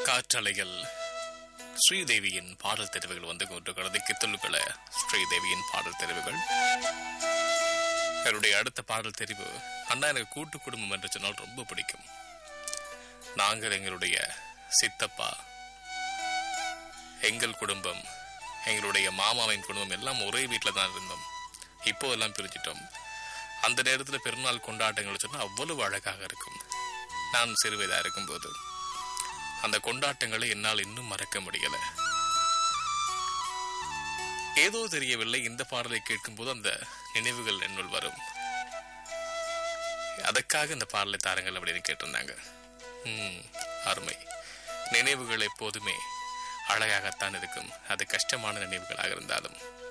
காற்றலையில் ஸ்ரீதேவியின் பாடல் தெரிவுகள் வந்து கொண்டிருக்கிறது கித்தலுக்கள ஸ்ரீதேவியின் பாடல் தெரிவுகள் என்னுடைய அடுத்த பாடல் தெரிவு அண்ணா எனக்கு கூட்டு குடும்பம் என்று சொன்னால் ரொம்ப பிடிக்கும் நாங்கள் எங்களுடைய சித்தப்பா எங்கள் குடும்பம் எங்களுடைய மாமாவின் குடும்பம் எல்லாம் ஒரே வீட்டில் தான் இருந்தோம் இப்போ எல்லாம் பிரிஞ்சிட்டோம் அந்த நேரத்தில் பெருநாள் கொண்டாட்டங்கள் சொன்னால் அவ்வளவு அழகாக இருக்கும் நான் சிறுவயதாக இருக்கும்போது அந்த கொண்டாட்டங்களை என்னால் இன்னும் மறக்க முடியல ஏதோ தெரியவில்லை இந்த பாடலை கேட்கும்போது அந்த நினைவுகள் என்னுள் வரும் அதற்காக இந்த பாடலை தாருங்கள் அப்படின்னு கேட்டிருந்தாங்க ம் அருமை நினைவுகள் எப்போதுமே அழகாகத்தான் இருக்கும் அது கஷ்டமான நினைவுகளாக இருந்தாலும்